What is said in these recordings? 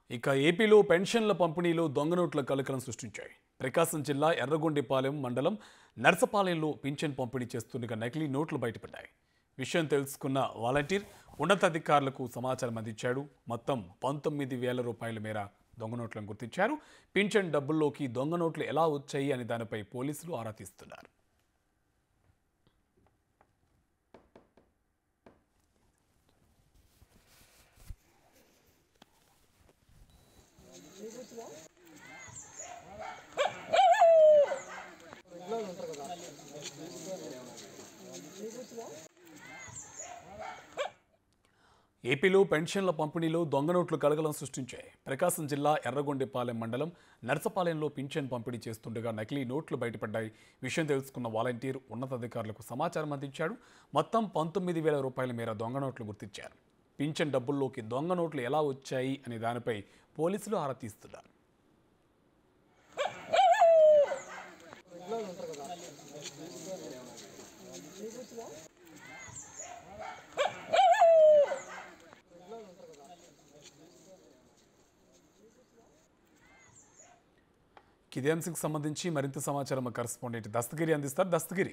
ఇక ఏపీలో పెన్షన్ల పంపిణీలో దొంగ నోట్ల కలకలం సృష్టించాయి ప్రకాశం జిల్లా ఎర్రగొండిపాలెం మండలం నర్సపాలెంలో పింఛన్ పంపిణీ చేస్తుండగా నకిలీ నోట్లు బయటపడ్డాయి విషయం తెలుసుకున్న వాలంటీర్ ఉన్నతాధికారులకు సమాచారం అందించాడు మొత్తం పంతొమ్మిది వేల రూపాయల మేర దొంగ నోట్లను గుర్తించారు పింఛన్ డబ్బుల్లోకి దొంగ నోట్లు ఎలా వచ్చాయి అని దానిపై పోలీసులు ఆరా తీస్తున్నారు ఏపీలో పెన్షన్ల పంపిణీలో దొంగ నోట్లు కలకలం సృష్టించాయి ప్రకాశం జిల్లా ఎర్రగొండెపాలెం మండలం నర్సపాలెంలో పింఛన్ పంపిణీ చేస్తుండగా నకిలీ నోట్లు బయటపడ్డాయి విషయం తెలుసుకున్న వాలంటీర్ ఉన్నతాధికారులకు సమాచారం అందించాడు మొత్తం పంతొమ్మిది వేల రూపాయల మేర దొంగ నోట్లు గుర్తించారు పింఛన్ డబ్బుల్లోకి దొంగ నోట్లు ఎలా వచ్చాయి అనే దానిపై పోలీసులు ఆరా తీస్తున్నారు ఇదే అంశంకి సంబంధించి మరింత సమాచారం మా కరెస్పాండెంట్ దస్తగిరి అందిస్తారు దస్తగిరి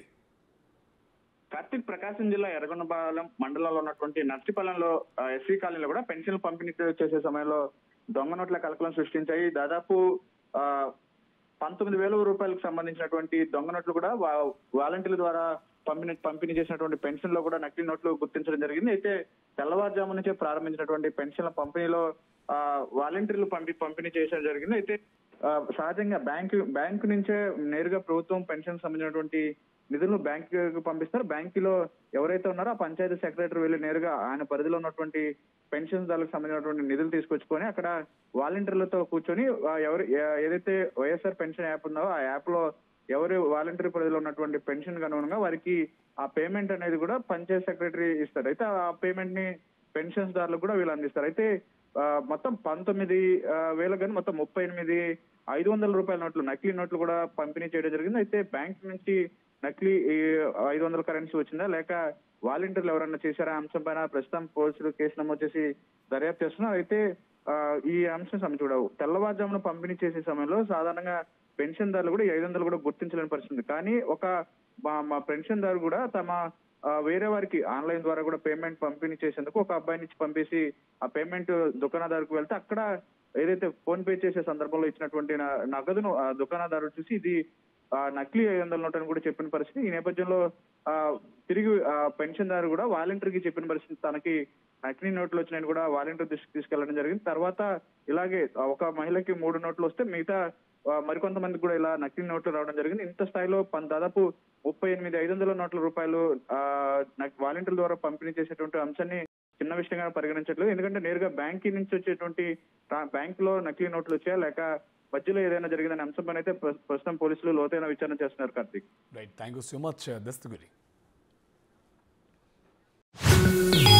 కార్తీక్ ప్రకాశం జిల్లా ఎర్రగొండపాలెం మండలంలో ఉన్నటువంటి నర్సిపాలెంలో ఎస్సీ కాలనీలో కూడా పెన్షన్లు పంపిణీ చేసే సమయంలో దొంగ నోట్ల కలకలం సృష్టించాయి దాదాపు ఆ, పంతొమ్మిది వేల రూపాయలకు సంబంధించినటువంటి దొంగ నోట్లు కూడా వా- వాలంటీర్ల ద్వారా పంపిణీ పంపిణీ చేసినటువంటి పెన్షన్ లో కూడా నకిలీ నోట్లు గుర్తించడం జరిగింది అయితే తెల్లవారుజాము నుంచే ప్రారంభించినటువంటి పెన్షన్ల పంపిణీలో ఆ, వాలంటీర్లు పంపి పంపిణీ చేయడం జరిగింది అయితే ఆ, సహజంగా బ్యాంకు బ్యాంకు నుంచే నేరుగా ప్రభుత్వం పెన్షన్ సంబంధించినటువంటి నిధులను బ్యాంకు పంపిస్తారు బ్యాంకులో ఎవరైతే ఉన్నారో ఆ పంచాయతీ సెక్రటరీ వెళ్ళి నేరుగా ఆయన పరిధిలో ఉన్నటువంటి పెన్షన్ దానికి సంబంధించినటువంటి నిధులు తీసుకొచ్చుకొని అక్కడ వాలంటీర్లతో కూర్చొని ఆ, ఎవరు ఏ- ఏదైతే వైఎస్ఆర్ పెన్షన్ యాప్ ఉందో ఆ యాప్ లో ఎవరు వాలంటీర్ పరిధిలో ఉన్నటువంటి పెన్షన్ అనుగుణంగా వారికి ఆ పేమెంట్ అనేది కూడా పంచాయత్ సెక్రటరీ ఇస్తారు అయితే ఆ పేమెంట్ ని పెన్షన్స్ దారులకు కూడా వీళ్ళు అందిస్తారు అయితే ఆ, మొత్తం పంతొమ్మిది ఆ, వేలకు కానీ మొత్తం ముప్పై ఎనిమిది ఐదు వందల రూపాయల నోట్లు నకిలీ నోట్లు కూడా పంపిణీ చేయడం జరిగింది అయితే బ్యాంక్ నుంచి నకిలీ ఈ ఐదు వందల కరెన్సీ వచ్చిందా లేక వాలంటీర్లు ఎవరన్నా చేశారా ఆ అంశం పైన ప్రస్తుతం పోలీసులు కేసు నమోదు చేసి దర్యాప్తు చేస్తున్నారు అయితే ఆ, ఈ అంశం సంబంధించి కూడా తెల్లవారుజామున పంపిణీ చేసే సమయంలో సాధారణంగా పెన్షన్ దారులు కూడా ఈ ఐదు వందలు కూడా గుర్తించలేని పరిస్థితి ఉంది. కానీ ఒక మా మా పెన్షన్ దారు కూడా తమ ఆ, వేరే వారికి ఆన్లైన్ ద్వారా కూడా పేమెంట్ పంపిణీ చేసేందుకు ఒక అబ్బాయి నుంచి పంపేసి ఆ పేమెంట్ దుకాణదారుకు వెళ్తే అక్కడ ఏదైతే ఫోన్ పే చేసే సందర్భంలో ఇచ్చినటువంటి న- నగదును ఆ దుకాణదారు చూసి ఇది ఆ, నకిలీ ఐదు వందల నోట్ అని కూడా చెప్పిన పరిస్థితి ఈ నేపథ్యంలో ఆ, తిరిగి ఆ, పెన్షన్ దారు కూడా వాలంటీర్ కి చెప్పిన పరిస్థితి తనకి నకిలీ నోట్లు వచ్చినాయని కూడా వాలంటీర్ దృష్టికి తీసుకెళ్లడం జరిగింది తర్వాత ఇలాగే ఆ, ఒక మహిళకి మూడు నోట్లు వస్తే మిగతా ఆ, మరికొంతమందికి కూడా ఇలా నకిలీ నోట్లు రావడం జరిగింది ఇంత స్థాయిలో పం- దాదాపు ముప్పై ఎనిమిది ఐదు వందల నోట్ల రూపాయలు ఆ, నాకు వాలంటీర్ల ద్వారా పంపిణీ చేసేటువంటి అంశాన్ని చిన్న విషయంగా పరిగణించట్లేదు ఎందుకంటే నేరుగా బ్యాంక్ నుంచి వచ్చేటువంటి బ్యాంక్ లో నకిలీ నోట్లు వచ్చాయా లేక మధ్యలో ఏదైనా జరిగిందనే అంశం పైన అయితే ప్ర- ప్రస్తుతం పోలీసులు లోతైన విచారణ చేస్తున్నారు Karthik right thank you so much Dastagiri